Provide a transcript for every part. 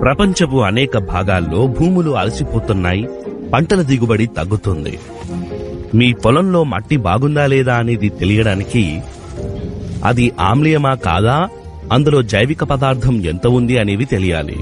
ప్రపంచపు అనేక భాగాల్లో భూములు అలసిపోతున్నాయి పంటల దిగుబడి తగ్గుతుంది మీ పొలంలో మట్టి బాగుందా లేదా అనేది తెలియడానికి అది ఆమ్లీయమా కాదా అందులో జైవిక పదార్థం ఎంత ఉంది అనేవి తెలియాలి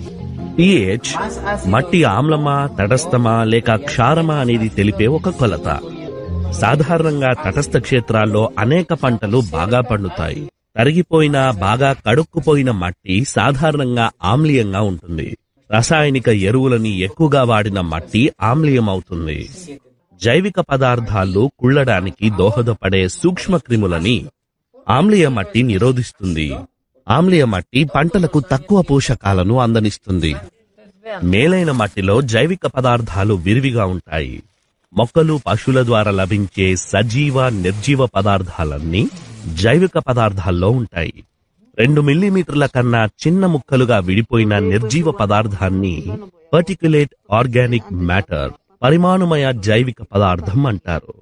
పిహెచ్ మట్టి ఆమ్లమా తటస్థమా లేక క్షారమా అనేది తెలిపే ఒక కొలత సాధారణంగా తటస్థ క్షేత్రాల్లో అనేక పంటలు బాగా పండుతాయి తరిగిపోయిన బాగా కడుక్కుపోయిన మట్టి సాధారణంగా ఆమ్లీయంగా ఉంటుంది రసాయనిక ఎరువులని ఎక్కువగా వాడిన మట్టి ఆమ్లీయం అవుతుంది జైవిక పదార్థాలు కుళ్ళడానికి దోహదపడే సూక్ష్మ క్రిములని ఆమ్లీయ మట్టి నిరోధిస్తుంది ఆమ్లీయ మట్టి పంటలకు తక్కువ పోషకాలను అందనిస్తుంది మేలైన మట్టిలో జైవిక పదార్థాలు విరివిగా ఉంటాయి మొక్కలు పశువుల ద్వారా లభించే సజీవ నిర్జీవ పదార్థాలన్నీ జైవిక పదార్థాల్లో ఉంటాయి రెండు మిల్లీమీటర్ల కన్నా చిన్న ముక్కలుగా విడిపోయిన నిర్జీవ పదార్థాన్ని పర్టిక్యులేట్ ఆర్గానిక్ మ్యాటర్ పరిమాణమయ జైవిక పదార్థం అంటారు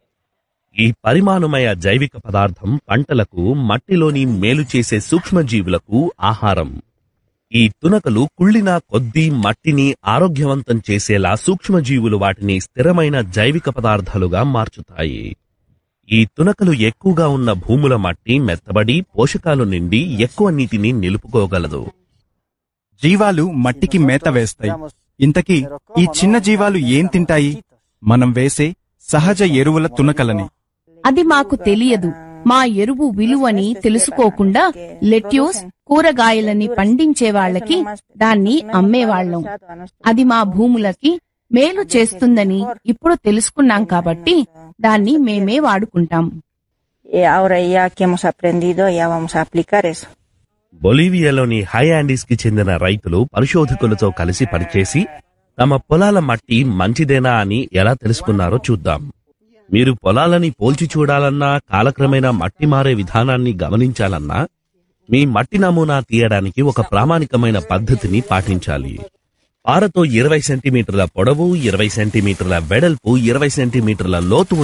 ఈ పరిమాణమయ జైవిక పదార్థం పంటలకు మట్టిలోని మేలు చేసే సూక్ష్మజీవులకు ఆహారం ఈ తునకలు కుళ్ళిన కొద్దీ మట్టిని ఆరోగ్యవంతం చేసేలా సూక్ష్మజీవులు వాటిని స్థిరమైన జైవిక పదార్థాలుగా మార్చుతాయి ఈ తునకలు ఎక్కువగా ఉన్న భూముల మట్టి మెత్తబడి పోషకాలు నిండి ఎక్కువ నీటిని నిలుపుకోగలదు జీవాలు మట్టికి మేత వేస్తాయి ఇంతకీ ఈ చిన్న జీవాలు ఏం తింటాయి మనం వేసే సహజ ఎరువుల తునకలని అది మాకు తెలియదు మా ఎరువు విలువని తెలుసుకోకుండా లెట్యూస్ కూరగాయలని పండించే వాళ్ళకి దాన్ని అమ్మేవాళ్ళం అది మా భూములకి మేలు చేస్తుందని ఇప్పుడు తెలుసుకున్నాం కాబట్టి దాన్ని మేమే వాడుకుంటాం Y ahora ya que hemos aprendido, ya vamos a aplicar eso. బొలీవియాలోని హై యాండీస్ కి చెందిన రైతులు పరిశోధకులతో కలిసి పనిచేసి తమ పొలాల మట్టి మంచిదేనా అని ఎలా తెలుసుకున్నారో చూద్దాం మీరు పొలాలని పోల్చి చూడాలన్నా కాలక్రమేణా మట్టి మారే విధానాన్ని గమనించాలన్నా మీ మట్టి నమూనా తీయడానికి ఒక ప్రామాణికమైన పద్ధతిని పాటించాలి పారతో ఇరవై సెంటీమీటర్ల పొడవు ఇరవై సెంటీమీటర్ల వెడల్పు ఇరవై సెంటీమీటర్ల లోతు